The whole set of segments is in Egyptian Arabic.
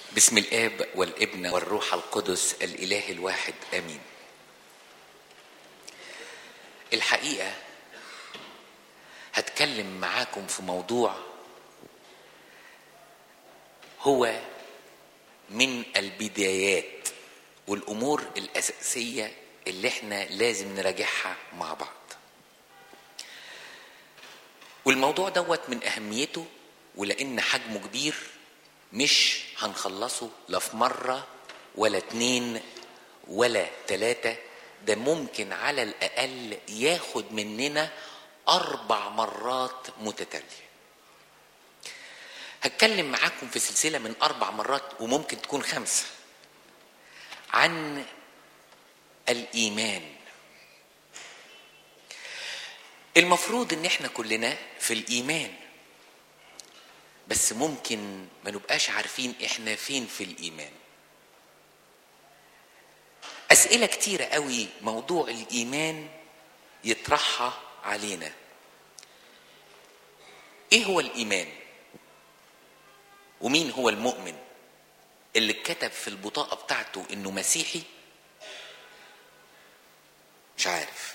بسم الاب والابن والروح القدس الاله الواحد امين الحقيقه هتكلم معاكم في موضوع هو من البدايات والامور الاساسيه اللي احنا لازم نراجعها مع بعض والموضوع دوت من اهميته ولان حجمه كبير مش هنخلصه لا في مرة ولا اتنين ولا تلاتة ده ممكن على الأقل ياخد مننا أربع مرات متتالية هتكلم معاكم في سلسلة من أربع مرات وممكن تكون خمسة عن الإيمان المفروض إن إحنا كلنا في الإيمان بس ممكن ما نبقاش عارفين احنا فين في الايمان اسئله كتيره قوي موضوع الايمان يطرحها علينا ايه هو الايمان ومين هو المؤمن اللي كتب في البطاقه بتاعته انه مسيحي مش عارف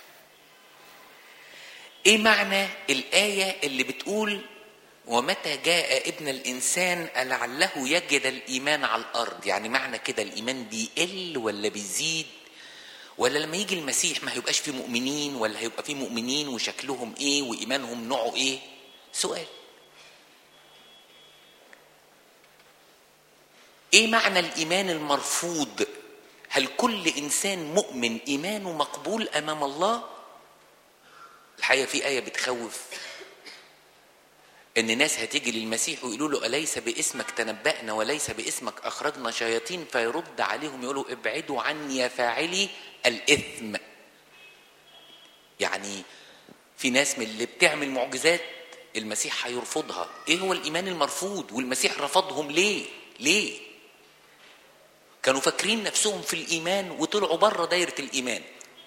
ايه معنى الايه اللي بتقول ومتى جاء ابن الانسان لعله يجد الايمان على الارض يعني معنى كده الايمان بيقل ولا بيزيد ولا لما يجي المسيح ما هيبقاش فيه مؤمنين ولا هيبقى فيه مؤمنين وشكلهم ايه وايمانهم نوعه ايه سؤال ايه معنى الايمان المرفوض هل كل انسان مؤمن ايمانه مقبول امام الله الحقيقه في ايه بتخوف ان ناس هتيجي للمسيح ويقولوا له اليس باسمك تنبأنا وليس باسمك اخرجنا شياطين فيرد عليهم يقولوا ابعدوا عني يا فاعلي الاثم يعني في ناس من اللي بتعمل معجزات المسيح هيرفضها ايه هو الايمان المرفوض والمسيح رفضهم ليه ليه كانوا فاكرين نفسهم في الايمان وطلعوا بره دايره الايمان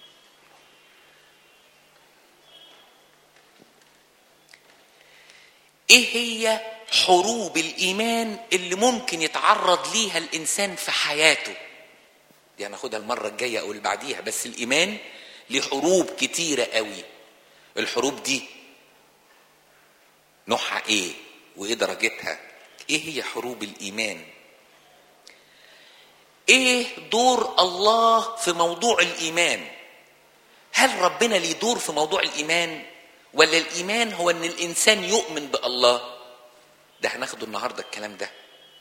ايه هي حروب الايمان اللي ممكن يتعرض ليها الانسان في حياته دي هناخدها المره الجايه او اللي بعديها بس الايمان ليه حروب كتيره قوي الحروب دي نوعها ايه وايه درجتها ايه هي حروب الايمان ايه دور الله في موضوع الايمان هل ربنا ليه دور في موضوع الايمان ولا الايمان هو ان الانسان يؤمن بالله ده هناخده النهارده الكلام ده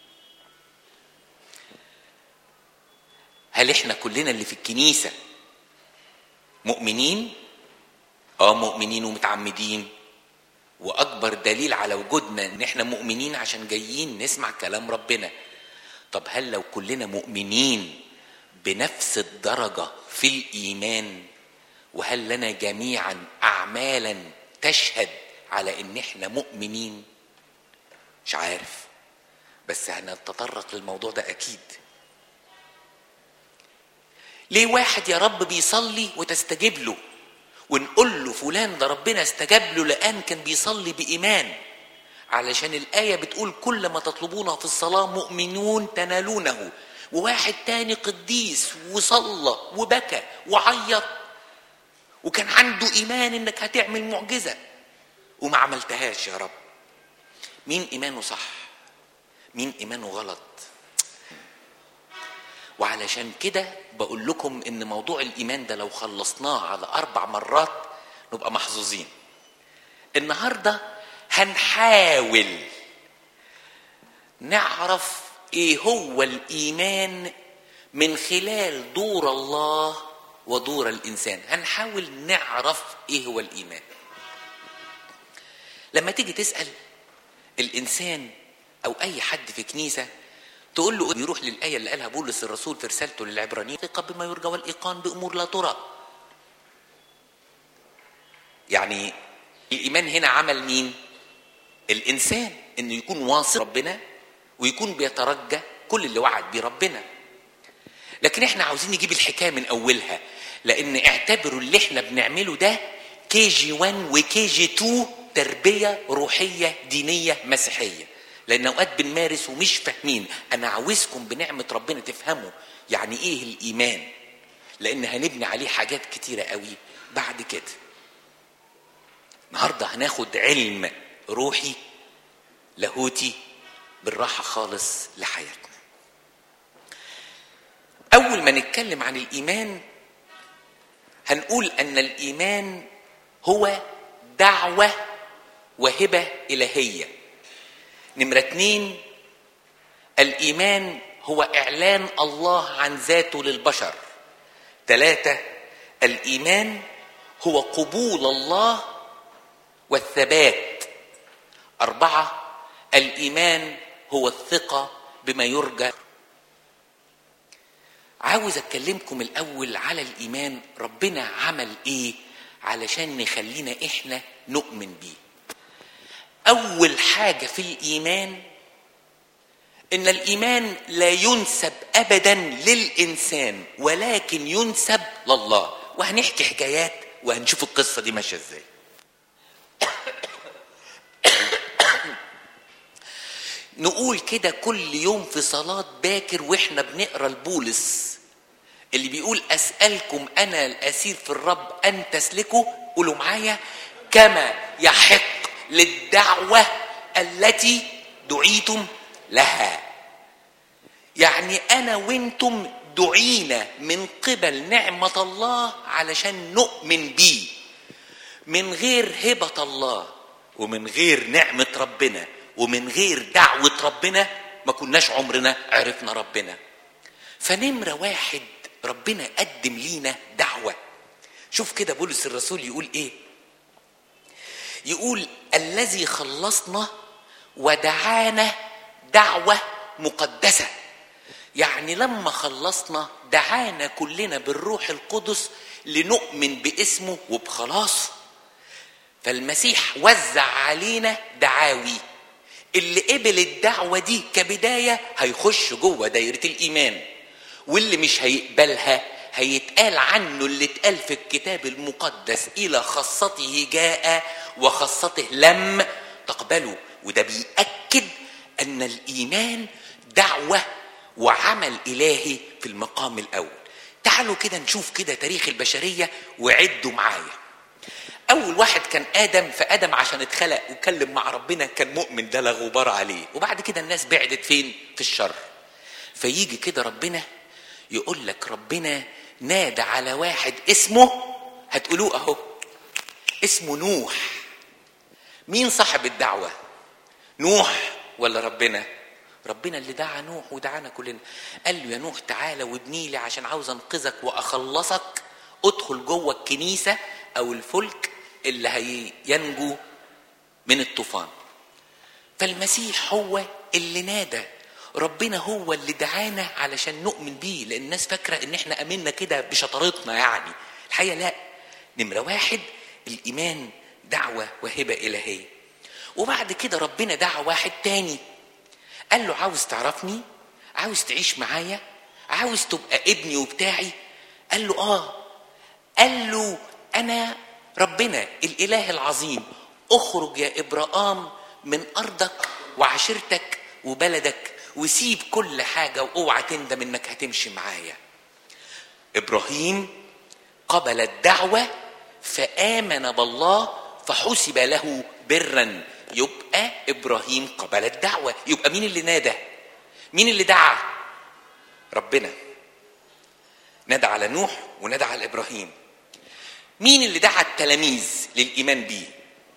هل احنا كلنا اللي في الكنيسه مؤمنين اه مؤمنين ومتعمدين واكبر دليل على وجودنا ان احنا مؤمنين عشان جايين نسمع كلام ربنا طب هل لو كلنا مؤمنين بنفس الدرجه في الايمان وهل لنا جميعا اعمالا تشهد على ان احنا مؤمنين مش عارف بس هنتطرق للموضوع ده اكيد ليه واحد يا رب بيصلي وتستجيب له ونقول له فلان ده ربنا استجاب له لان كان بيصلي بايمان علشان الايه بتقول كل ما تطلبونه في الصلاه مؤمنون تنالونه وواحد تاني قديس وصلى وبكى وعيط وكان عنده ايمان انك هتعمل معجزه وما عملتهاش يا رب مين ايمانه صح مين ايمانه غلط وعلشان كده بقول لكم ان موضوع الايمان ده لو خلصناه على اربع مرات نبقى محظوظين النهارده هنحاول نعرف ايه هو الايمان من خلال دور الله ودور الانسان هنحاول نعرف ايه هو الايمان لما تيجي تسال الانسان او اي حد في كنيسه تقول له يروح للايه اللي قالها بولس الرسول في رسالته للعبرانيين ثقه بما يرجى والايقان بامور لا ترى يعني الايمان هنا عمل مين الانسان انه يكون واثق ربنا ويكون بيترجى كل اللي وعد بيه ربنا لكن احنا عاوزين نجيب الحكايه من اولها لان اعتبروا اللي احنا بنعمله ده كي جي 1 وكي جي 2 تربيه روحيه دينيه مسيحيه لان اوقات بنمارس ومش فاهمين انا عاوزكم بنعمه ربنا تفهموا يعني ايه الايمان لان هنبني عليه حاجات كتيره قوي بعد كده النهارده هناخد علم روحي لاهوتي بالراحه خالص لحياتنا اول ما نتكلم عن الايمان هنقول ان الايمان هو دعوه وهبه الهيه نمره اتنين الايمان هو اعلان الله عن ذاته للبشر ثلاثه الايمان هو قبول الله والثبات اربعه الايمان هو الثقه بما يرجى عاوز اكلمكم الاول على الايمان ربنا عمل ايه علشان نخلينا احنا نؤمن بيه اول حاجه في الايمان ان الايمان لا ينسب ابدا للانسان ولكن ينسب لله وهنحكي حكايات وهنشوف القصه دي ماشيه ازاي نقول كده كل يوم في صلاة باكر واحنا بنقرا البولس اللي بيقول اسألكم انا الاسير في الرب ان تسلكوا قولوا معايا كما يحق للدعوة التي دعيتم لها يعني انا وانتم دعينا من قبل نعمة الله علشان نؤمن بيه من غير هبة الله ومن غير نعمة ربنا ومن غير دعوة ربنا ما كناش عمرنا عرفنا ربنا فنمرة واحد ربنا قدم لينا دعوة شوف كده بولس الرسول يقول ايه يقول الذي خلصنا ودعانا دعوة مقدسة يعني لما خلصنا دعانا كلنا بالروح القدس لنؤمن باسمه وبخلاصه فالمسيح وزع علينا دعاوي اللي قبل الدعوة دي كبداية هيخش جوه دايرة الإيمان واللي مش هيقبلها هيتقال عنه اللي اتقال في الكتاب المقدس إلى خاصته جاء وخاصته لم تقبله وده بيأكد أن الإيمان دعوة وعمل إلهي في المقام الأول تعالوا كده نشوف كده تاريخ البشرية وعدوا معايا اول واحد كان ادم فادم عشان اتخلق وكلم مع ربنا كان مؤمن ده لا غبار عليه وبعد كده الناس بعدت فين في الشر فيجي كده ربنا يقول لك ربنا نادى على واحد اسمه هتقولوه اهو اسمه نوح مين صاحب الدعوه نوح ولا ربنا ربنا اللي دعا نوح ودعانا كلنا قال له يا نوح تعالى وابني لي عشان عاوز انقذك واخلصك ادخل جوه الكنيسه او الفلك اللي هينجو من الطوفان فالمسيح هو اللي نادى ربنا هو اللي دعانا علشان نؤمن بيه لان الناس فاكره ان احنا امنا كده بشطارتنا يعني الحقيقه لا نمره واحد الايمان دعوه وهبه الهيه وبعد كده ربنا دعا واحد تاني قال له عاوز تعرفني عاوز تعيش معايا عاوز تبقى ابني وبتاعي قال له اه قال له انا ربنا الاله العظيم اخرج يا ابراهام من ارضك وعشيرتك وبلدك وسيب كل حاجه واوعى تندم انك هتمشي معايا ابراهيم قبل الدعوه فامن بالله فحسب له برا يبقى ابراهيم قبل الدعوه يبقى مين اللي نادى مين اللي دعا ربنا نادى على نوح ونادى على ابراهيم مين اللي دعا التلاميذ للايمان بيه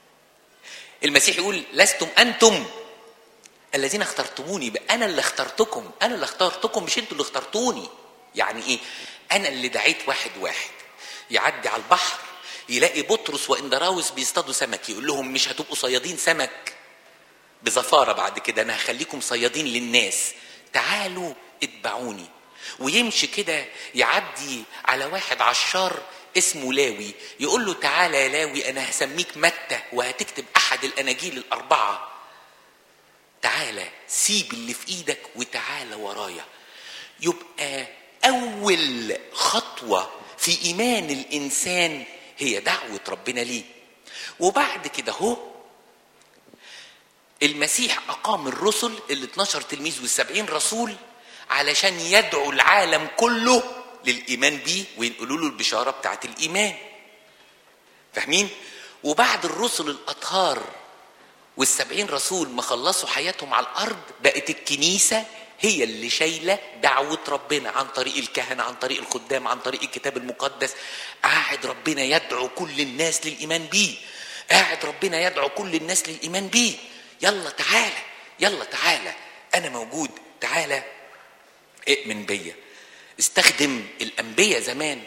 المسيح يقول لستم انتم الذين اخترتموني بقى انا اللي اخترتكم انا اللي اخترتكم مش انتوا اللي اخترتوني يعني ايه انا اللي دعيت واحد واحد يعدي على البحر يلاقي بطرس واندراوس بيصطادوا سمك يقول لهم مش هتبقوا صيادين سمك بزفاره بعد كده انا هخليكم صيادين للناس تعالوا اتبعوني ويمشي كده يعدي على واحد عشار اسمه لاوي يقول له تعالى يا لاوي انا هسميك متى وهتكتب احد الاناجيل الاربعه تعالى سيب اللي في ايدك وتعالى ورايا يبقى اول خطوه في ايمان الانسان هي دعوه ربنا ليه وبعد كده هو المسيح أقام الرسل ال 12 تلميذ وال 70 رسول علشان يدعو العالم كله للإيمان بيه وينقلوا له البشارة بتاعت الإيمان فاهمين؟ وبعد الرسل الأطهار والسبعين رسول ما خلصوا حياتهم على الأرض بقت الكنيسة هي اللي شايلة دعوة ربنا عن طريق الكهنة عن طريق الخدام عن طريق الكتاب المقدس قاعد ربنا يدعو كل الناس للإيمان بيه قاعد ربنا يدعو كل الناس للإيمان بيه يلا تعالى يلا تعالى أنا موجود تعالى اؤمن بيا استخدم الأنبياء زمان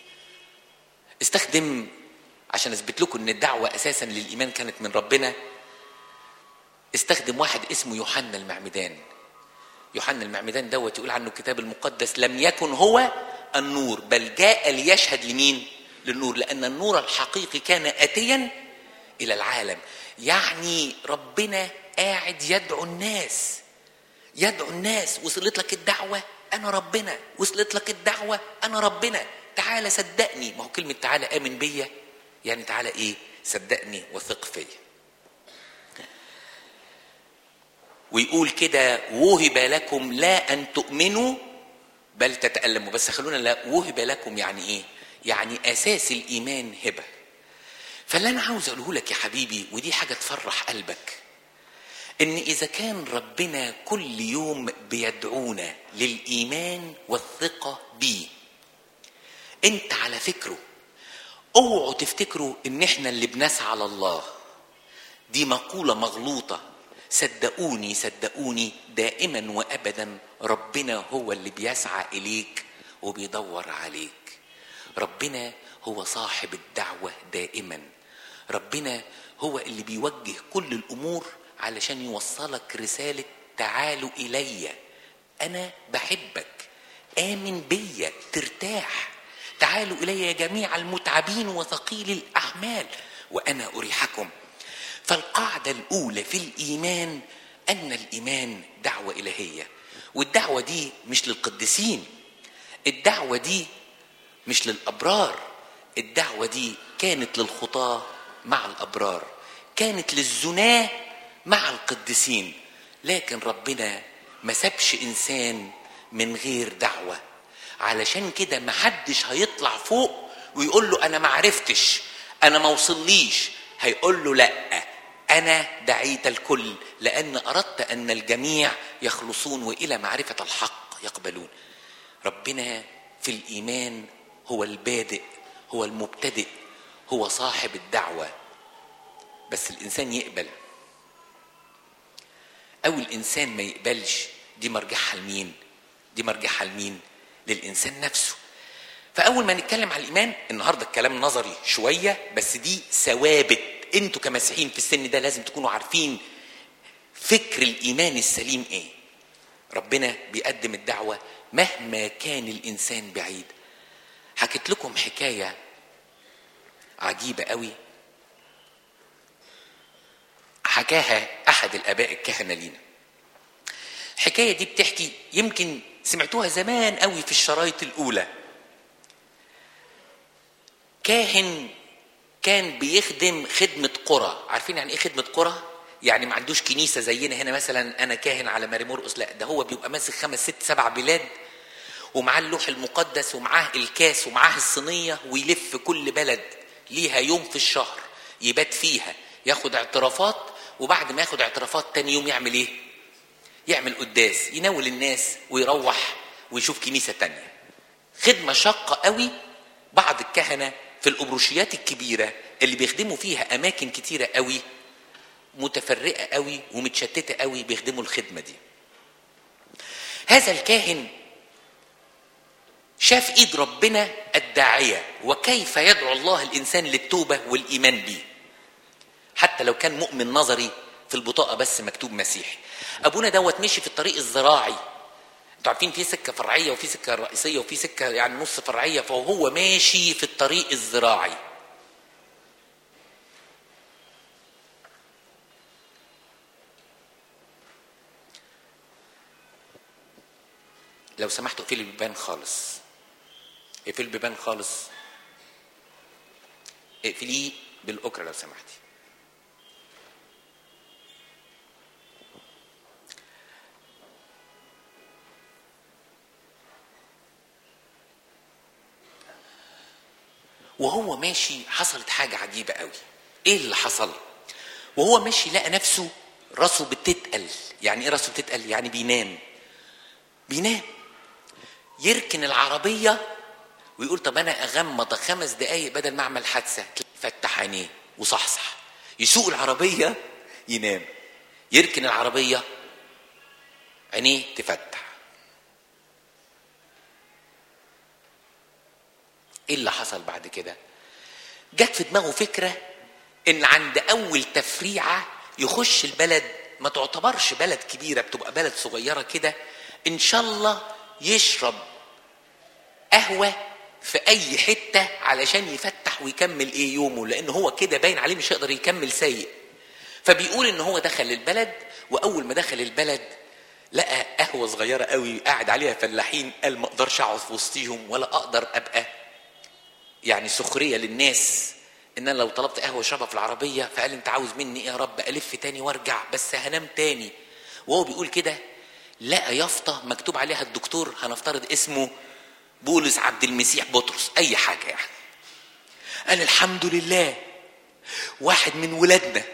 استخدم عشان اثبت لكم ان الدعوه اساسا للايمان كانت من ربنا استخدم واحد اسمه يوحنا المعمدان يوحنا المعمدان دوت يقول عنه الكتاب المقدس لم يكن هو النور بل جاء ليشهد لمين للنور لان النور الحقيقي كان اتيا الى العالم يعني ربنا قاعد يدعو الناس يدعو الناس وصلت لك الدعوه انا ربنا وصلت لك الدعوه انا ربنا تعالى صدقني ما هو كلمه تعالى امن بيا يعني تعالى ايه صدقني وثق فيا ويقول كده وهب لكم لا ان تؤمنوا بل تتألموا بس خلونا لا وهب لكم يعني ايه يعني اساس الايمان هبه فاللي انا عاوز اقوله لك يا حبيبي ودي حاجه تفرح قلبك ان اذا كان ربنا كل يوم بيدعونا للايمان والثقه بيه انت على فكره اوعوا تفتكروا ان احنا اللي بنسعى على الله دي مقولة مغلوطة صدقوني صدقوني دائما وابدا ربنا هو اللي بيسعى اليك وبيدور عليك ربنا هو صاحب الدعوة دائما ربنا هو اللي بيوجه كل الامور علشان يوصلك رسالة تعالوا الي انا بحبك امن بيا ترتاح تعالوا الي جميع المتعبين وثقيل الاحمال وانا اريحكم فالقاعده الاولى في الايمان ان الايمان دعوه الهيه والدعوه دي مش للقديسين الدعوه دي مش للابرار الدعوه دي كانت للخطاه مع الابرار كانت للزناه مع القديسين لكن ربنا ما سابش انسان من غير دعوه علشان كده محدش هيطلع فوق ويقول له انا ما عرفتش انا ما وصليش هيقول له لا انا دعيت الكل لان اردت ان الجميع يخلصون والى معرفه الحق يقبلون ربنا في الايمان هو البادئ هو المبتدئ هو صاحب الدعوه بس الانسان يقبل او الانسان ما يقبلش دي مرجعها لمين دي مرجعها لمين للانسان نفسه فاول ما نتكلم على الايمان النهارده الكلام نظري شويه بس دي ثوابت انتوا كمسيحيين في السن ده لازم تكونوا عارفين فكر الايمان السليم ايه ربنا بيقدم الدعوه مهما كان الانسان بعيد حكيت لكم حكايه عجيبه قوي حكاها احد الاباء الكهنه لينا الحكايه دي بتحكي يمكن سمعتوها زمان قوي في الشرايط الاولى كاهن كان بيخدم خدمة قرى عارفين يعني ايه خدمة قرى يعني ما عندوش كنيسة زينا هنا مثلا انا كاهن على ماري مرقس لا ده هو بيبقى ماسك خمس ست سبع بلاد ومعاه اللوح المقدس ومعاه الكاس ومعاه الصينية ويلف كل بلد ليها يوم في الشهر يبات فيها ياخد اعترافات وبعد ما ياخد اعترافات تاني يوم يعمل ايه يعمل قداس يناول الناس ويروح ويشوف كنيسة تانية خدمة شاقة قوي بعض الكهنة في الأبروشيات الكبيرة اللي بيخدموا فيها أماكن كتيرة قوي متفرقة قوي ومتشتتة قوي بيخدموا الخدمة دي هذا الكاهن شاف ايد ربنا الداعية وكيف يدعو الله الإنسان للتوبة والإيمان به حتى لو كان مؤمن نظري في البطاقة بس مكتوب مسيحي أبونا دوت مشي في الطريق الزراعي انتوا عارفين في سكة فرعية وفي سكة رئيسية وفي سكة يعني نص فرعية فهو ماشي في الطريق الزراعي لو سمحتوا اقفلي البيبان خالص اقفلي البيبان خالص اقفليه بالاكرة لو سمحتي وهو ماشي حصلت حاجة عجيبة قوي ايه اللي حصل وهو ماشي لقى نفسه راسه بتتقل يعني ايه راسه بتتقل يعني بينام بينام يركن العربية ويقول طب انا اغمض خمس دقايق بدل ما اعمل حادثة فتح عينيه وصحصح يسوق العربية ينام يركن العربية عينيه تفتح ايه اللي حصل بعد كده جت في دماغه فكره ان عند اول تفريعه يخش البلد ما تعتبرش بلد كبيره بتبقى بلد صغيره كده ان شاء الله يشرب قهوه في اي حته علشان يفتح ويكمل ايه يومه لان هو كده باين عليه مش هيقدر يكمل سيء فبيقول ان هو دخل البلد واول ما دخل البلد لقى قهوه صغيره قوي قاعد عليها فلاحين قال ما اقدرش اقعد في وسطيهم ولا اقدر ابقى يعني سخريه للناس ان انا لو طلبت قهوه اشربها في العربيه فقال انت عاوز مني ايه يا رب الف تاني وارجع بس هنام تاني وهو بيقول كده لقى يافطه مكتوب عليها الدكتور هنفترض اسمه بولس عبد المسيح بطرس اي حاجه يعني قال الحمد لله واحد من ولادنا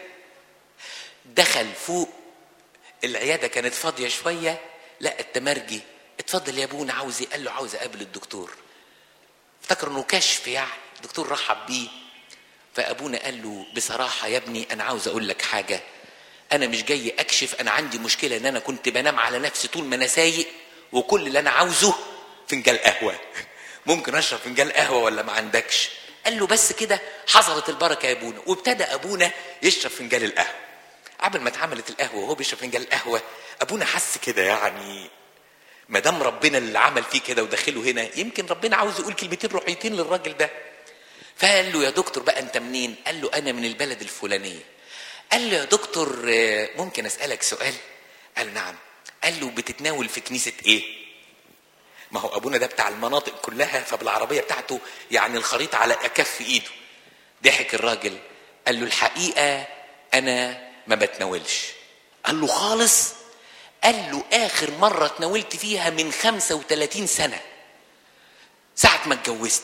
دخل فوق العياده كانت فاضيه شويه لقى التمرجي اتفضل يا ابونا عاوز ايه قال له عاوز اقابل الدكتور افتكر انه كشف يعني الدكتور رحب بيه فابونا قال له بصراحه يا ابني انا عاوز اقول لك حاجه انا مش جاي اكشف انا عندي مشكله ان انا كنت بنام على نفسي طول ما انا سايق وكل اللي انا عاوزه فنجان قهوه ممكن اشرب فنجان قهوه ولا ما عندكش قال له بس كده حصلت البركه يا ابونا وابتدى ابونا يشرب فنجان القهوه قبل ما اتعملت القهوه وهو بيشرب فنجان القهوه ابونا حس كده يعني ما دام ربنا اللي عمل فيه كده ودخله هنا يمكن ربنا عاوز يقول كلمتين روحيتين للراجل ده فقال له يا دكتور بقى انت منين قال له انا من البلد الفلانيه قال له يا دكتور ممكن اسالك سؤال قال نعم قال له بتتناول في كنيسه ايه ما هو ابونا ده بتاع المناطق كلها فبالعربيه بتاعته يعني الخريطه على كف ايده ضحك الراجل قال له الحقيقه انا ما بتناولش قال له خالص قال له اخر مره اتناولت فيها من 35 سنه ساعه ما اتجوزت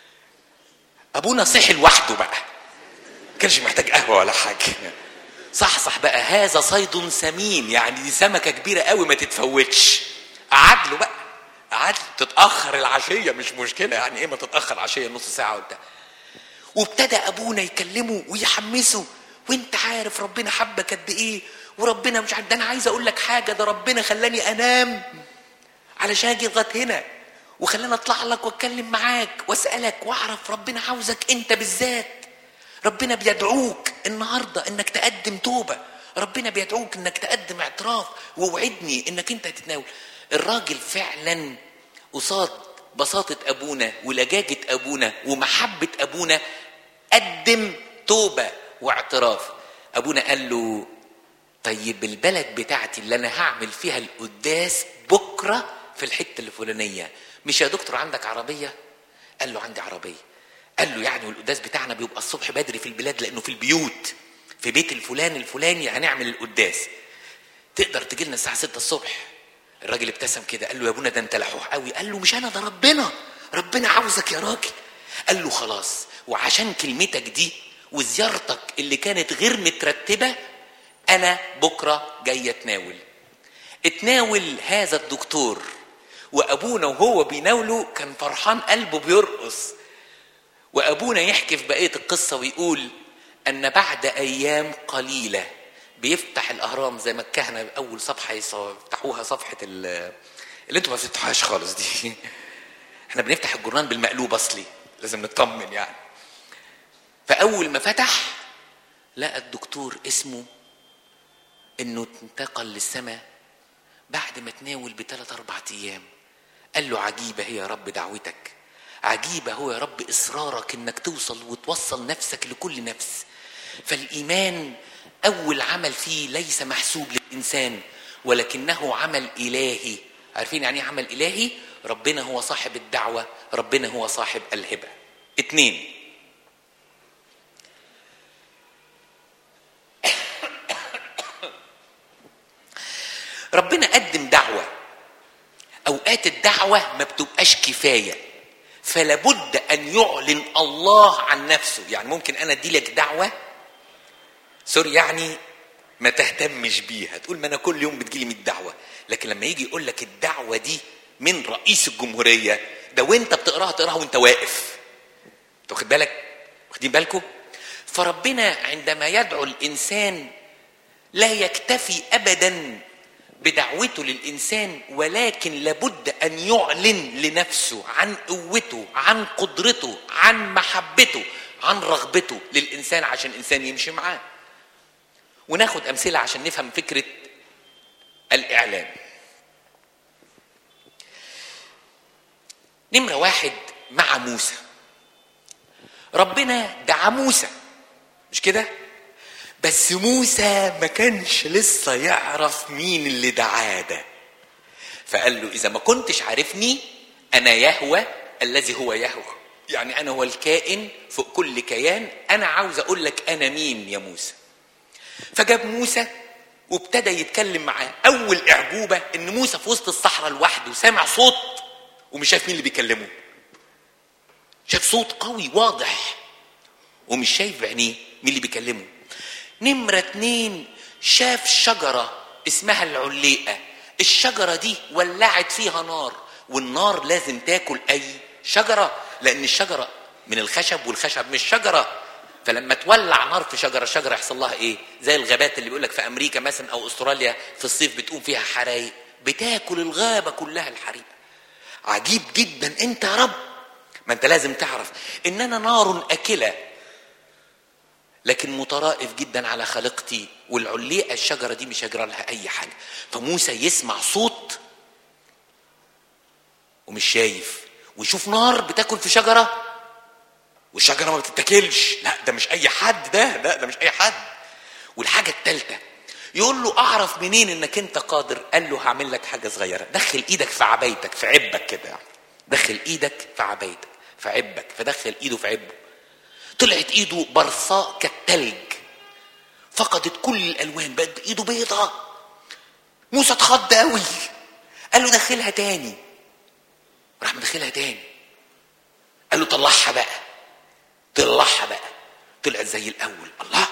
ابونا صحي لوحده بقى كانش محتاج قهوه ولا حاجه صح صح بقى هذا صيد سمين يعني دي سمكه كبيره قوي ما تتفوتش قعد له بقى قعد تتاخر العشيه مش مشكله يعني ايه ما تتاخر عشيه نص ساعه وبتاع وابتدى ابونا يكلمه ويحمسه وانت عارف ربنا حبك قد ايه وربنا مش عارف ده انا عايز اقول لك حاجه ده ربنا خلاني انام علشان اجي لغايه هنا وخلاني اطلع لك واتكلم معاك واسالك واعرف ربنا عاوزك انت بالذات ربنا بيدعوك النهارده انك تقدم توبه ربنا بيدعوك انك تقدم اعتراف ووعدني انك انت هتتناول الراجل فعلا قصاد بساطة أبونا ولجاجة أبونا ومحبة أبونا قدم توبة واعتراف أبونا قال له طيب البلد بتاعتي اللي أنا هعمل فيها القداس بكرة في الحتة الفلانية مش يا دكتور عندك عربية قال له عندي عربية قال له يعني والقداس بتاعنا بيبقى الصبح بدري في البلاد لأنه في البيوت في بيت الفلان الفلاني هنعمل القداس تقدر تجي لنا الساعة 6 الصبح الراجل ابتسم كده قال له يا ابونا ده انت لحوح قوي قال له مش انا ده ربنا ربنا عاوزك يا راجل قال له خلاص وعشان كلمتك دي وزيارتك اللي كانت غير مترتبه انا بكره جاي اتناول اتناول هذا الدكتور وابونا وهو بيناوله كان فرحان قلبه بيرقص وابونا يحكي في بقيه القصه ويقول ان بعد ايام قليله بيفتح الاهرام زي ما الكهنه اول صفحه يفتحوها صفحه اللي انتوا ما بتفتحوهاش خالص دي احنا بنفتح الجرنان بالمقلوب اصلي لازم نطمن يعني فاول ما فتح لقى الدكتور اسمه انه انتقل للسماء بعد ما تناول بثلاث اربع ايام قال له عجيبه هي يا رب دعوتك عجيبه هو يا رب اصرارك انك توصل وتوصل نفسك لكل نفس فالايمان اول عمل فيه ليس محسوب للانسان ولكنه عمل الهي عارفين يعني ايه عمل الهي ربنا هو صاحب الدعوه ربنا هو صاحب الهبه اتنين ربنا قدم دعوه اوقات الدعوه ما بتبقاش كفايه فلابد ان يعلن الله عن نفسه يعني ممكن انا ادي لك دعوه سوري يعني ما تهتمش بيها تقول ما انا كل يوم بتجيلي 100 دعوه لكن لما يجي يقول لك الدعوه دي من رئيس الجمهوريه ده وانت بتقراها تقراها وانت واقف تاخد بالك واخدين بالكم فربنا عندما يدعو الانسان لا يكتفي ابدا بدعوته للانسان ولكن لابد ان يعلن لنفسه عن قوته عن قدرته عن محبته عن رغبته للانسان عشان الانسان يمشي معاه وناخد امثله عشان نفهم فكره الاعلان نمره واحد مع موسى ربنا دعا موسى مش كده بس موسى ما كانش لسه يعرف مين اللي دعاه ده فقال له اذا ما كنتش عارفني انا يهوى الذي هو يهوى يعني انا هو الكائن فوق كل كيان انا عاوز اقول لك انا مين يا موسى فجاب موسى وابتدى يتكلم معاه اول اعجوبه ان موسى في وسط الصحراء لوحده سامع صوت ومش شايف مين اللي بيكلمه شاف صوت قوي واضح ومش شايف بعينيه مين اللي بيكلمه نمرة اتنين شاف شجرة اسمها العليقة الشجرة دي ولعت فيها نار والنار لازم تاكل أي شجرة لأن الشجرة من الخشب والخشب مش شجرة فلما تولع نار في شجرة الشجرة يحصل لها إيه زي الغابات اللي بيقولك في أمريكا مثلا أو أستراليا في الصيف بتقوم فيها حرايق بتاكل الغابة كلها الحريقة عجيب جدا أنت يا رب ما أنت لازم تعرف إننا نار أكلة لكن مترائف جدا على خليقتي والعليقه الشجره دي مش هجرى لها اي حاجه فموسى يسمع صوت ومش شايف ويشوف نار بتاكل في شجره والشجره ما بتتاكلش لا ده مش اي حد ده لا ده مش اي حد والحاجه الثالثه يقول له اعرف منين انك انت قادر قال له هعمل لك حاجه صغيره دخل ايدك في عبايتك في عبك كده يعني دخل ايدك في عبايتك في عبك فدخل ايده في عبه طلعت ايده برصاء كالتلج فقدت كل الالوان بقت ايده بيضة موسى اتخض قوي قال له دخلها تاني راح مدخلها تاني قال له طلعها بقى طلعها بقى طلعت زي الاول الله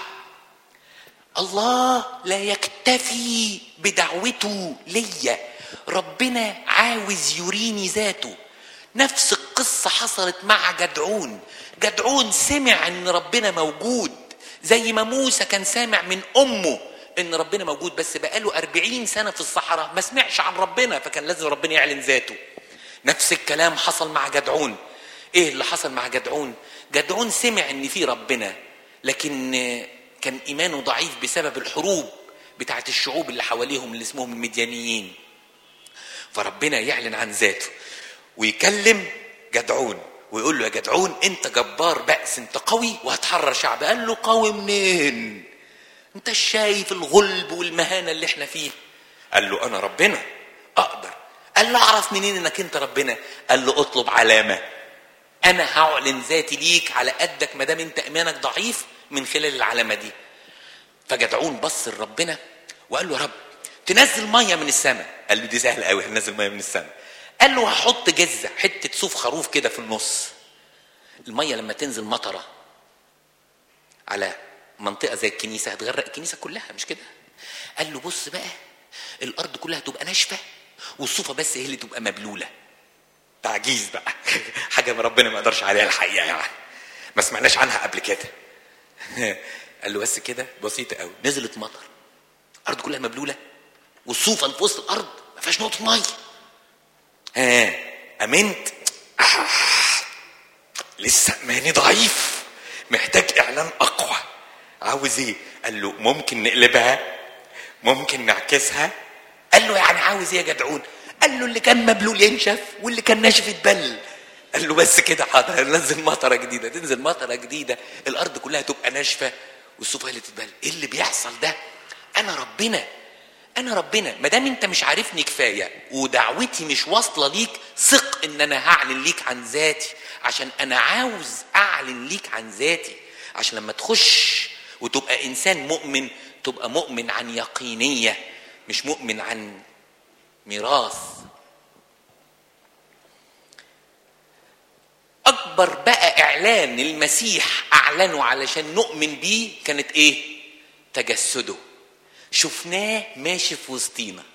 الله لا يكتفي بدعوته ليا ربنا عاوز يريني ذاته نفس القصة حصلت مع جدعون جدعون سمع ان ربنا موجود زي ما موسى كان سامع من امه ان ربنا موجود بس بقاله أربعين سنة في الصحراء ما سمعش عن ربنا فكان لازم ربنا يعلن ذاته نفس الكلام حصل مع جدعون ايه اللي حصل مع جدعون جدعون سمع ان في ربنا لكن كان ايمانه ضعيف بسبب الحروب بتاعت الشعوب اللي حواليهم اللي اسمهم المديانيين فربنا يعلن عن ذاته ويكلم جدعون ويقول له يا جدعون انت جبار بأس انت قوي وهتحرر شعب قال له قوي منين انت شايف الغلب والمهانة اللي احنا فيه قال له انا ربنا اقدر قال له اعرف منين انك انت ربنا قال له اطلب علامة انا هعلن ذاتي ليك على قدك ما دام انت ايمانك ضعيف من خلال العلامة دي فجدعون بص لربنا وقال له يا رب تنزل ميه من السماء قال له دي سهله قوي هننزل ميه من السماء قال له هحط جزه حته صوف خروف كده في النص الميه لما تنزل مطره على منطقه زي الكنيسه هتغرق الكنيسه كلها مش كده قال له بص بقى الارض كلها تبقى ناشفه والصوفه بس هي اللي تبقى مبلوله تعجيز بقى حاجه ربنا ما يقدرش عليها الحقيقه يعني ما سمعناش عنها قبل كده قال له بس كده بسيطه قوي نزلت مطر الارض كلها مبلوله والصوفه اللي في وسط الارض ما فيهاش نقطه ميه ها امنت آه. لسه ايماني ضعيف محتاج اعلان اقوى عاوز ايه قال له ممكن نقلبها ممكن نعكسها قال له يعني عاوز ايه يا جدعون قال له اللي كان مبلول ينشف واللي كان ناشف يتبل قال له بس كده حاضر ننزل مطره جديده تنزل مطره جديده الارض كلها تبقى ناشفه والصوفه اللي تتبل ايه اللي بيحصل ده انا ربنا انا ربنا ما دام انت مش عارفني كفايه ودعوتي مش واصله ليك ثق ان انا هعلن ليك عن ذاتي عشان انا عاوز اعلن ليك عن ذاتي عشان لما تخش وتبقى انسان مؤمن تبقى مؤمن عن يقينيه مش مؤمن عن ميراث اكبر بقى اعلان المسيح اعلنه علشان نؤمن بيه كانت ايه تجسده شفناه ماشي في وسطينا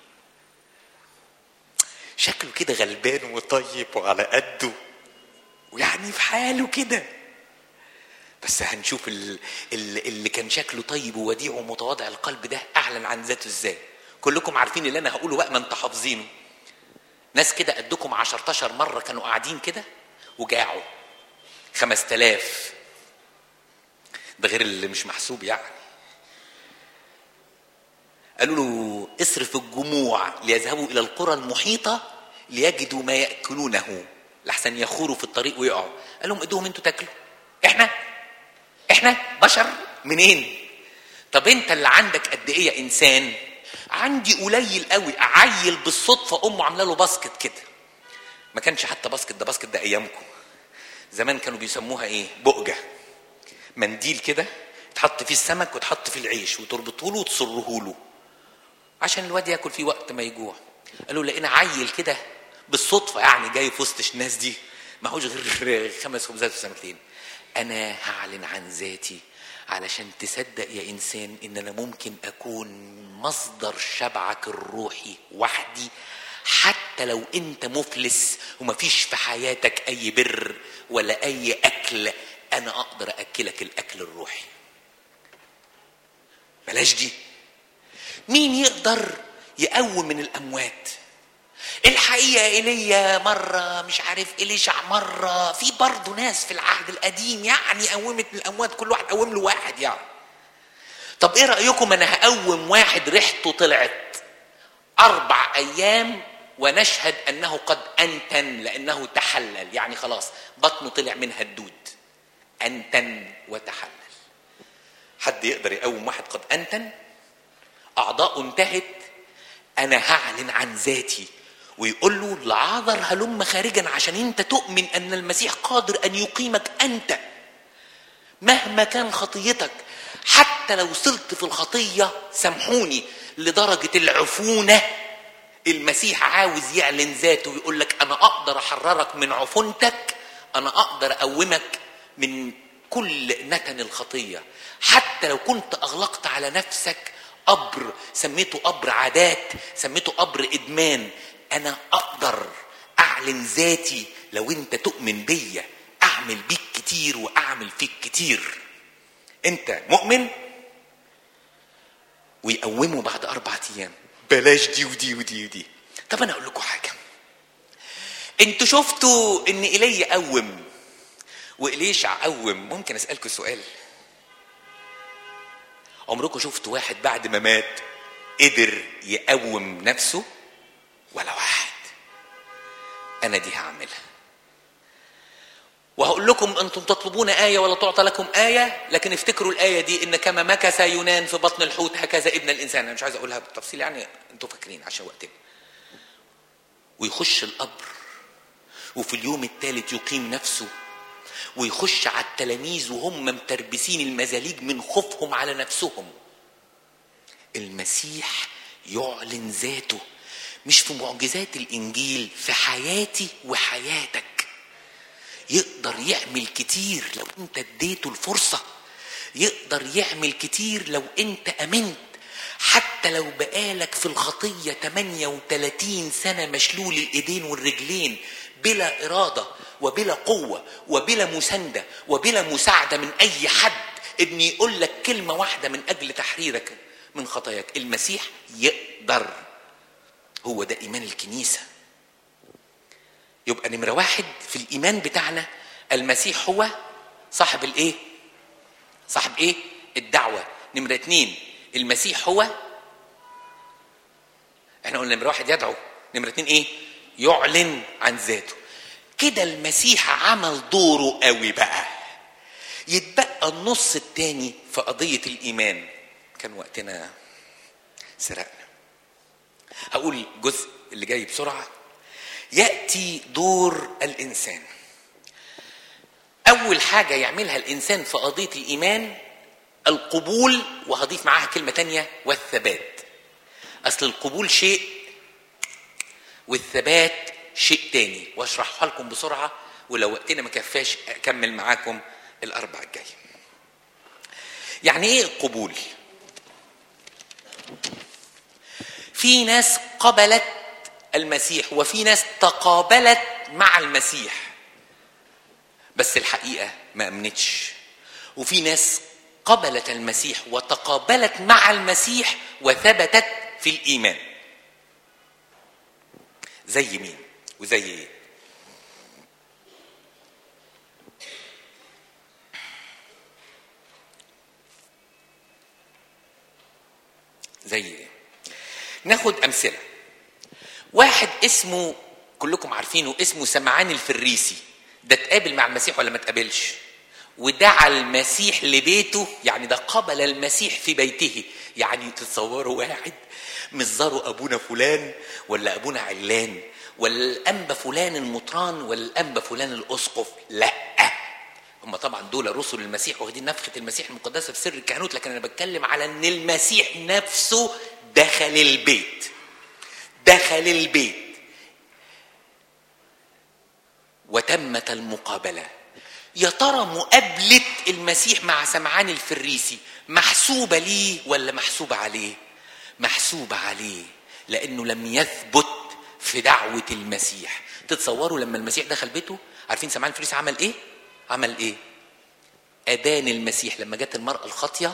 شكله كده غلبان وطيب وعلى قده ويعني في حاله كده بس هنشوف ال- ال- اللي كان شكله طيب ووديع ومتواضع القلب ده اعلن عن ذاته ازاي كلكم عارفين اللي انا هقوله بقى ما انتوا حافظينه ناس كده قدكم 10 مره كانوا قاعدين كده وجاعوا 5000 ده غير اللي مش محسوب يعني قالوا له اصرف الجموع ليذهبوا الى القرى المحيطه ليجدوا ما ياكلونه لحسن يخوروا في الطريق ويقعوا قال لهم ادوهم انتوا تاكلوا احنا احنا بشر منين طب انت اللي عندك قد ايه يا انسان عندي قليل قوي عيل بالصدفه امه عامله له باسكت كده ما كانش حتى باسكت ده باسكت ده ايامكم زمان كانوا بيسموها ايه بؤجه منديل كده تحط فيه السمك وتحط فيه العيش وتربطه له وتصره له عشان الواد ياكل فيه وقت ما يجوع قالوا لقينا عيل كده بالصدفه يعني جاي في وسط الناس دي معهوش غير خمس خبزات وسمكتين انا هعلن عن ذاتي علشان تصدق يا انسان ان انا ممكن اكون مصدر شبعك الروحي وحدي حتى لو انت مفلس ومفيش في حياتك اي بر ولا اي اكل انا اقدر اكلك الاكل الروحي بلاش دي مين يقدر يقوم من الاموات الحقيقه ايليا مره مش عارف اليشع مره في برضه ناس في العهد القديم يعني قومت من الاموات كل واحد قوم له واحد يعني طب ايه رايكم انا هقوم واحد ريحته طلعت اربع ايام ونشهد انه قد انتن لانه تحلل يعني خلاص بطنه طلع منها الدود انتن وتحلل حد يقدر يقوم واحد قد انتن اعضاؤه انتهت انا هعلن عن ذاتي ويقول له لعاذر هلم خارجا عشان انت تؤمن ان المسيح قادر ان يقيمك انت مهما كان خطيتك حتى لو صرت في الخطيه سامحوني لدرجه العفونه المسيح عاوز يعلن ذاته ويقول لك انا اقدر احررك من عفونتك انا اقدر اقومك من كل نتن الخطيه حتى لو كنت اغلقت على نفسك قبر سميته قبر عادات سميته قبر ادمان انا اقدر اعلن ذاتي لو انت تؤمن بيا اعمل بيك كتير واعمل فيك كتير انت مؤمن ويقومه بعد اربعة ايام بلاش دي ودي ودي ودي طب انا اقول لكم حاجه انتوا شفتوا ان ايليا قوم واليشع قوم ممكن اسالكم سؤال عمركم شفتوا واحد بعد ما مات قدر يقوم نفسه ولا واحد انا دي هعملها وهقول لكم انتم تطلبون آية ولا تعطى لكم آية لكن افتكروا الآية دي ان كما مكث يونان في بطن الحوت هكذا ابن الانسان انا مش عايز اقولها بالتفصيل يعني انتوا فاكرين عشان وقتنا ويخش القبر وفي اليوم الثالث يقيم نفسه ويخش على التلاميذ وهم متربسين المزاليج من خوفهم على نفسهم المسيح يعلن ذاته مش في معجزات الانجيل في حياتي وحياتك يقدر يعمل كتير لو انت اديته الفرصه يقدر يعمل كتير لو انت امنت حتى لو بقالك في الخطية 38 سنة مشلول الإيدين والرجلين بلا إرادة وبلا قوة وبلا مساندة وبلا مساعدة من أي حد إن يقول لك كلمة واحدة من أجل تحريرك من خطاياك المسيح يقدر هو ده إيمان الكنيسة يبقى نمرة واحد في الإيمان بتاعنا المسيح هو صاحب الإيه؟ صاحب إيه؟ الدعوة نمرة اتنين المسيح هو احنا قلنا نمرة واحد يدعو نمرة اتنين ايه يعلن عن ذاته كده المسيح عمل دوره قوي بقى يتبقى النص التاني في قضية الإيمان كان وقتنا سرقنا هقول الجزء اللي جاي بسرعة يأتي دور الإنسان أول حاجة يعملها الإنسان في قضية الإيمان القبول وهضيف معاها كلمة تانية والثبات أصل القبول شيء والثبات شيء تاني واشرحها لكم بسرعة ولو وقتنا ما كفاش اكمل معاكم الاربع الجاي يعني ايه القبول في ناس قبلت المسيح وفي ناس تقابلت مع المسيح بس الحقيقه ما امنتش وفي ناس قبلت المسيح وتقابلت مع المسيح وثبتت في الايمان زي مين وزي ايه زي ايه ناخد امثله واحد اسمه كلكم عارفينه اسمه سمعان الفريسي ده اتقابل مع المسيح ولا ما اتقابلش ودعا المسيح لبيته يعني ده قبل المسيح في بيته يعني تتصوروا واحد مش زاروا ابونا فلان ولا ابونا علان ولا الانبا فلان المطران ولا الانبا فلان الاسقف لا هم طبعا دول رسل المسيح واخدين نفخه المسيح المقدسه في سر الكهنوت لكن انا بتكلم على ان المسيح نفسه دخل البيت دخل البيت وتمت المقابله يا ترى مقابله المسيح مع سمعان الفريسي محسوبه ليه ولا محسوبه عليه محسوبه عليه لانه لم يثبت في دعوه المسيح تتصوروا لما المسيح دخل بيته عارفين سمعان الفريسي عمل ايه عمل ايه ادان المسيح لما جت المراه الخاطيه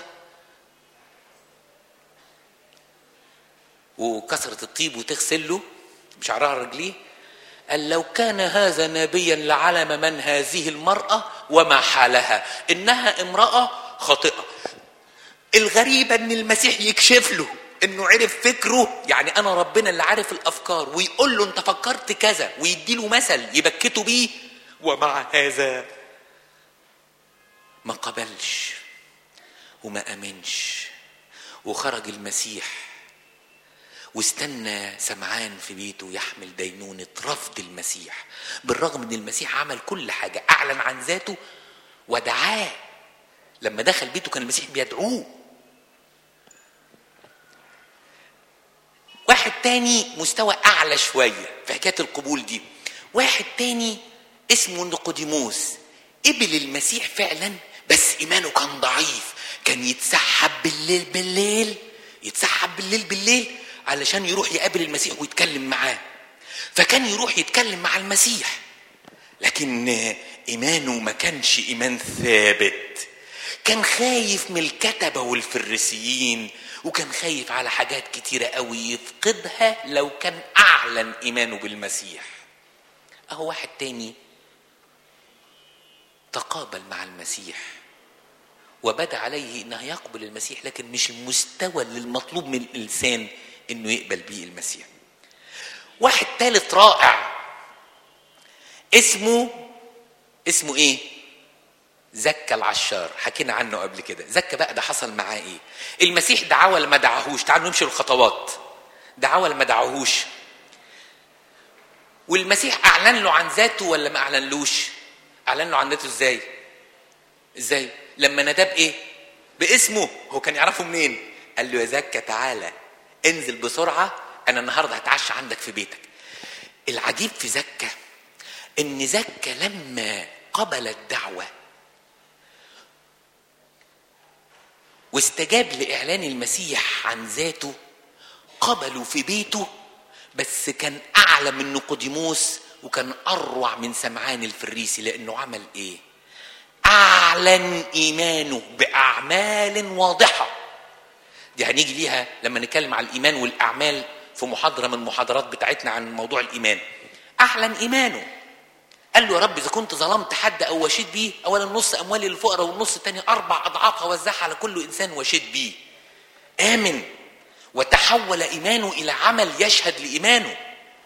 وكسرت الطيب وتغسل له بشعرها رجليه قال لو كان هذا نبيا لعلم من هذه المرأة وما حالها إنها امرأة خاطئة الغريبة إن المسيح يكشف له إنه عرف فكره يعني أنا ربنا اللي عارف الأفكار ويقول له أنت فكرت كذا ويديله مثل يبكته بيه ومع هذا ما قبلش وما امنش وخرج المسيح واستنى سمعان في بيته يحمل دينونة رفض المسيح بالرغم ان المسيح عمل كل حاجة اعلن عن ذاته ودعاه لما دخل بيته كان المسيح بيدعوه واحد تاني مستوى اعلى شوية في حكاية القبول دي واحد تاني اسمه نيقوديموس قبل المسيح فعلا بس ايمانه كان ضعيف كان يتسحب بالليل بالليل يتسحب بالليل بالليل علشان يروح يقابل المسيح ويتكلم معاه فكان يروح يتكلم مع المسيح لكن ايمانه ما كانش ايمان ثابت كان خايف من الكتبه والفريسيين وكان خايف على حاجات كتيره قوي يفقدها لو كان اعلن ايمانه بالمسيح اهو واحد تاني تقابل مع المسيح وبدا عليه انه يقبل المسيح لكن مش المستوى اللي المطلوب من الانسان انه يقبل بيه المسيح واحد ثالث رائع اسمه اسمه ايه زكى العشار حكينا عنه قبل كده زكى بقى ده حصل معاه ايه المسيح دعاه ولا ما دعاهوش تعالوا نمشي الخطوات دعاه ولا ما دعاهوش والمسيح اعلن له عن ذاته ولا ما اعلنلوش اعلن له عن ذاته ازاي ازاي لما ناداه بايه باسمه هو كان يعرفه منين قال له يا زكى تعالى انزل بسرعه انا النهارده هتعشى عندك في بيتك العجيب في زكى ان زكى لما قبل الدعوه واستجاب لاعلان المسيح عن ذاته قبلوا في بيته بس كان اعلى من نيقوديموس وكان اروع من سمعان الفريسي لانه عمل ايه اعلن ايمانه باعمال واضحه دي هنيجي ليها لما نتكلم على الايمان والاعمال في محاضره من المحاضرات بتاعتنا عن موضوع الايمان اعلن ايمانه قال له يا رب اذا كنت ظلمت حد او وشيت بيه اولا نص اموالي للفقراء والنص الثاني اربع اضعاف اوزعها على كل انسان وشيت بيه امن وتحول ايمانه الى عمل يشهد لايمانه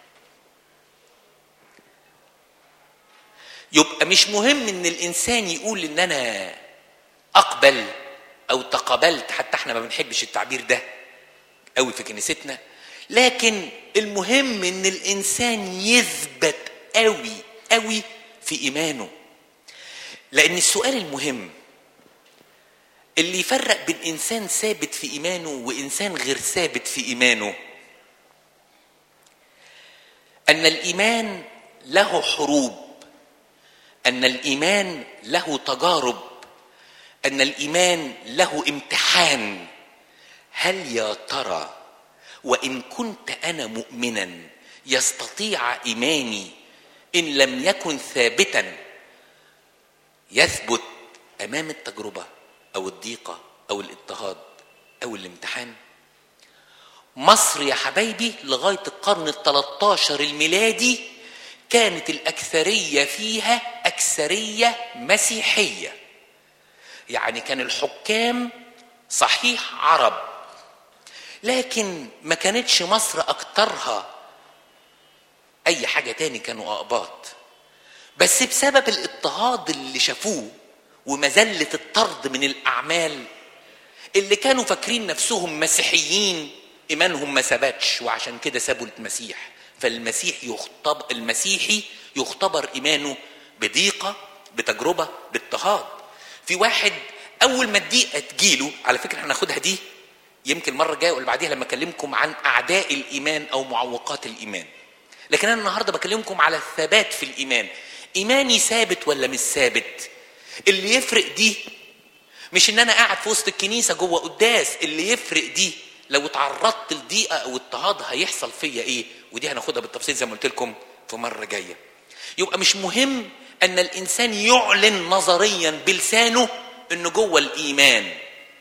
يبقى مش مهم ان الانسان يقول ان انا اقبل او تقبلت حتى احنا ما بنحبش التعبير ده قوي في كنيستنا لكن المهم ان الانسان يثبت قوي قوي في ايمانه لان السؤال المهم اللي يفرق بين انسان ثابت في ايمانه وانسان غير ثابت في ايمانه ان الايمان له حروب ان الايمان له تجارب ان الايمان له امتحان هل يا ترى وان كنت انا مؤمنا يستطيع ايماني ان لم يكن ثابتا يثبت امام التجربه او الضيقه او الاضطهاد او الامتحان مصر يا حبايبي لغايه القرن ال 13 الميلادي كانت الاكثريه فيها اكثريه مسيحيه يعني كان الحكام صحيح عرب لكن ما كانتش مصر اكترها اي حاجه تاني كانوا اقباط بس بسبب الاضطهاد اللي شافوه ومذله الطرد من الاعمال اللي كانوا فاكرين نفسهم مسيحيين ايمانهم ما ثبتش وعشان كده سابوا المسيح فالمسيح يختبر المسيحي يختبر ايمانه بضيقه بتجربه باضطهاد في واحد اول ما الضيقه تجيله على فكره هناخدها دي يمكن المره الجايه واللي بعديها لما اكلمكم عن اعداء الايمان او معوقات الايمان لكن انا النهارده بكلمكم على الثبات في الايمان ايماني ثابت ولا مش ثابت اللي يفرق دي مش ان انا قاعد في وسط الكنيسه جوه قداس اللي يفرق دي لو اتعرضت لضيقه او اضطهاد هيحصل فيا ايه ودي هناخدها بالتفصيل زي ما قلت لكم في مره جايه يبقى مش مهم ان الانسان يعلن نظريا بلسانه انه جوه الايمان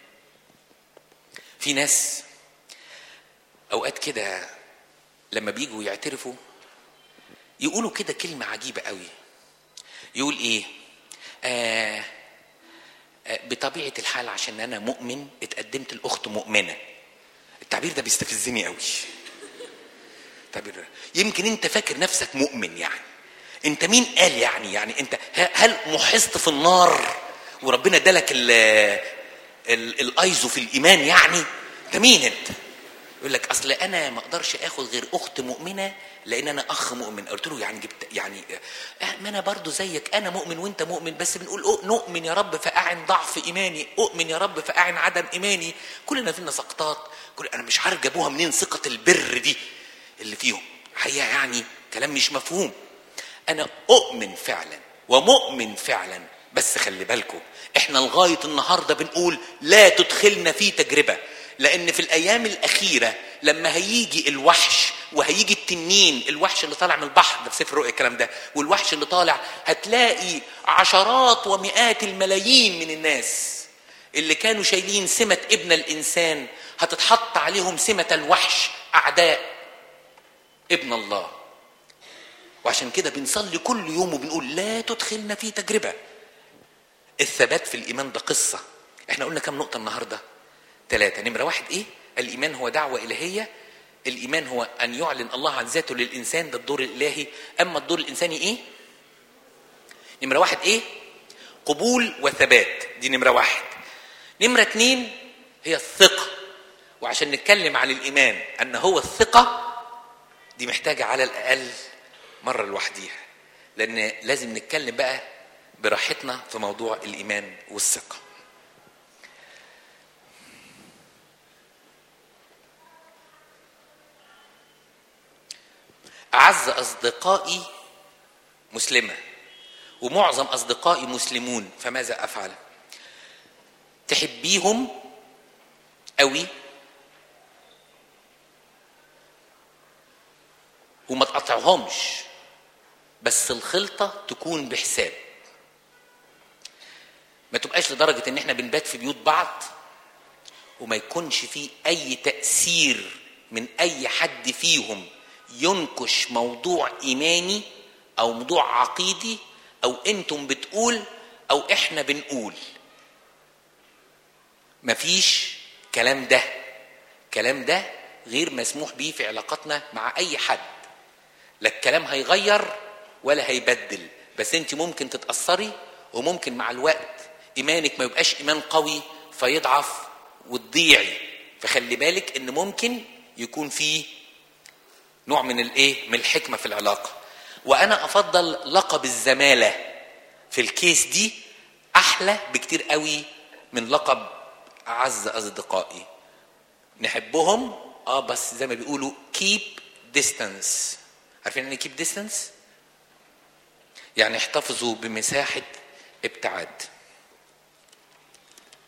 في ناس اوقات كده لما بيجوا يعترفوا يقولوا كده كلمه عجيبه قوي يقول ايه آه آه بطبيعه الحال عشان انا مؤمن اتقدمت لاخت مؤمنه التعبير ده بيستفزني قوي التعبير ده يمكن انت فاكر نفسك مؤمن يعني انت مين قال يعني يعني انت هل محصت في النار وربنا ادالك الايزو في الايمان يعني انت مين انت يقول لك اصل انا ما اقدرش اخد غير اخت مؤمنه لان انا اخ مؤمن قلت له يعني جبت يعني ما انا برضو زيك انا مؤمن وانت مؤمن بس بنقول نؤمن يا رب فاعن ضعف ايماني اؤمن يا رب فاعن عدم ايماني كلنا فينا سقطات كل انا مش عارف جابوها منين ثقه البر دي اللي فيهم حقيقه يعني كلام مش مفهوم انا اؤمن فعلا ومؤمن فعلا بس خلي بالكم احنا لغايه النهارده بنقول لا تدخلنا في تجربه لان في الايام الاخيره لما هيجي الوحش وهيجي التنين الوحش اللي طالع من البحر ده في سفر رؤيا الكلام ده والوحش اللي طالع هتلاقي عشرات ومئات الملايين من الناس اللي كانوا شايلين سمة ابن الإنسان هتتحط عليهم سمة الوحش أعداء ابن الله وعشان كده بنصلي كل يوم وبنقول لا تدخلنا في تجربة الثبات في الإيمان ده قصة احنا قلنا كم نقطة النهاردة ثلاثة نمرة واحد ايه الإيمان هو دعوة إلهية الإيمان هو أن يعلن الله عن ذاته للإنسان ده الدور الإلهي أما الدور الإنساني إيه نمرة واحد إيه قبول وثبات دي نمرة واحد نمرة اتنين هي الثقة وعشان نتكلم عن الإيمان أن هو الثقة دي محتاجة على الأقل مرة لوحديها لأن لازم نتكلم بقى براحتنا في موضوع الإيمان والثقة أعز أصدقائي مسلمة ومعظم أصدقائي مسلمون فماذا أفعل؟ تحبيهم قوي وما تقطعهمش بس الخلطة تكون بحساب ما تبقاش لدرجة ان احنا بنبات في بيوت بعض وما يكونش فيه اي تأثير من اي حد فيهم ينكش موضوع ايماني او موضوع عقيدي او انتم بتقول او احنا بنقول مفيش كلام ده كلام ده غير مسموح بيه في علاقاتنا مع اي حد لا الكلام هيغير ولا هيبدل بس انت ممكن تتاثري وممكن مع الوقت ايمانك ما يبقاش ايمان قوي فيضعف وتضيعي فخلي بالك ان ممكن يكون فيه نوع من الايه من الحكمه في العلاقه وانا افضل لقب الزماله في الكيس دي احلى بكتير قوي من لقب اعز اصدقائي نحبهم اه بس زي ما بيقولوا keep distance عارفين يعني keep distance يعني احتفظوا بمساحة ابتعاد